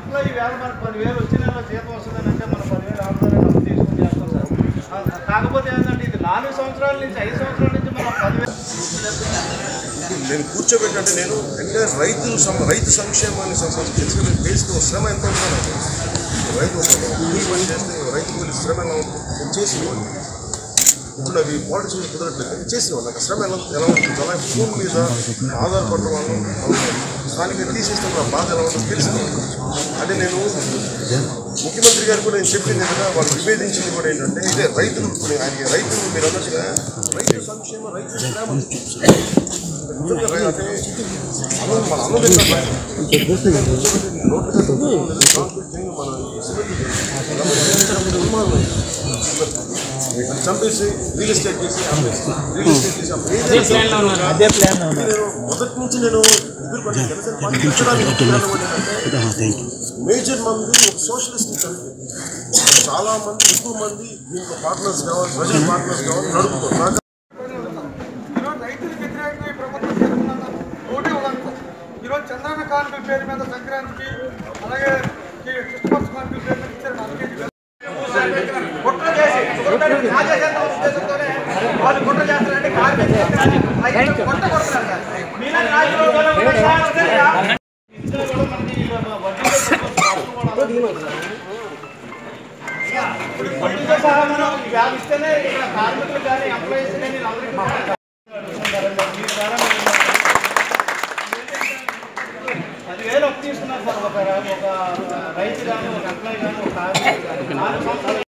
Employee వేల మనకు పదివేలు వచ్చిన జీతం వస్తుందని అంటే మనం పదివేలు ఆడతారని అప్పు తీసుకుని చేస్తాం సార్ ఆ, కాకపోతే ఏంటంటే ఇది నాలుగు సంవత్సరాల నుంచి ఐదు సంవత్సరాల నుంచి మనం పదివేలు నేను కూర్చోబెట్టంటే నేను అంటే రైతులు సం- రైతు సంక్షేమాన్ని తెలుసుకుని బేసిక్ శ్రమ ఎంత ఉంటుందో నాకు తెలుసు. రైతు ఒక కూలి పని చేస్తే రైతు కూలి శ్రమ ఎలా ఉంటుంది నేను చేసేవాడిని ఇప్పుడు అవి పాలిటిక్స్ కుదరట్లేదు నేను చేసేవాడిని నాకు శ్రమ ఎలా ఎలా ఉంటుంది అలా భూమి మీద ఆధారపడిన వాళ్ళు అవుతారు. స్థానికంగా తీసేస్తే నా బాధ ఎలా ఉంటుందో తెలుసు అంటే నేను ముఖ్యమంత్రి గారు కూడా నేను చెప్పింది ఏంటంటే వాళ్ళు విభేదించింది కూడా ఏంటంటే ఇదే రైతులు ఇప్పుడు ఆయనకి రైతులు మీరు అన్నట్టుగా రైతు సంక్షేమ రైతు శ్రమ నిజంగా రై- అంటే అన్నం మన అన్నం తింటాం రోడ్డు మీద కాంక్రీట్ చేయండి, మన ఈ సిమెంట్ నిర్మాణం. అది చంపేసి రియల్ ఎస్టేట్ చేసి అమ్మేసి, రియల్ ఎస్టేట్ చేసి అమ్మేసి. అదే ప్లాన్ లో ఉన్నారు నేను మొదటి నుంచి నేను ఎదుర్కొంటే జనసేన పార్టీ పెట్టడానికి కారణం ఏంటంటే మేజర్ మంది ఒక సోషలిస్ట్ కలిపి చాలా మంది ఎక్కువ మంది దీంట్లో పార్ట్నర్స్ కావాలి ప్రజల పార్ట్నర్స్ కావాలి నడుపుతారు నాకు ఈరోజు రైతులకు వ్యతిరేకంగా ఈ ప్రభుత్వం చేస్తున్న ఒకటే ఉదంతం ఈరోజు చంద్రన్న కానుకల పేరు మీద సంక్రాంతికి అలాగే ఈ క్రిస్మస్ కానుకల పేరు మీద ఇచ్చారు నాలుగు కేజీలు కుట్ర చేసి కుట్రని కాజేసేద్దాం ఉద్దేశంతోనే వాళ్ళు కుట్ర చేస్తారంటే కార్మిక రైతులు కొట్ట కొడుతున్నారు సార్. మీలాంటి నాయకులు కూడా మనకి సహాయం అవుతారా? ఇందులో కూడా మనకి వడ్డీతో సహా ఇప్పుడు వడ్డీతో సహా మనం ఇవాళ ఇస్తేనే ఇక్కడ కార్మికులు కానీ ఎంప్లాయీస్ కానీ అందరికీ మీ ద్వారా నేను పదివేలు అప్పు తీసుకున్నారు సార్ ఒక ఒక రైతు కానీ ఒక ఎంప్లాయీ కానీ ఒక కార్మికుడు కానీ నాలుగు సంవత్సరాలు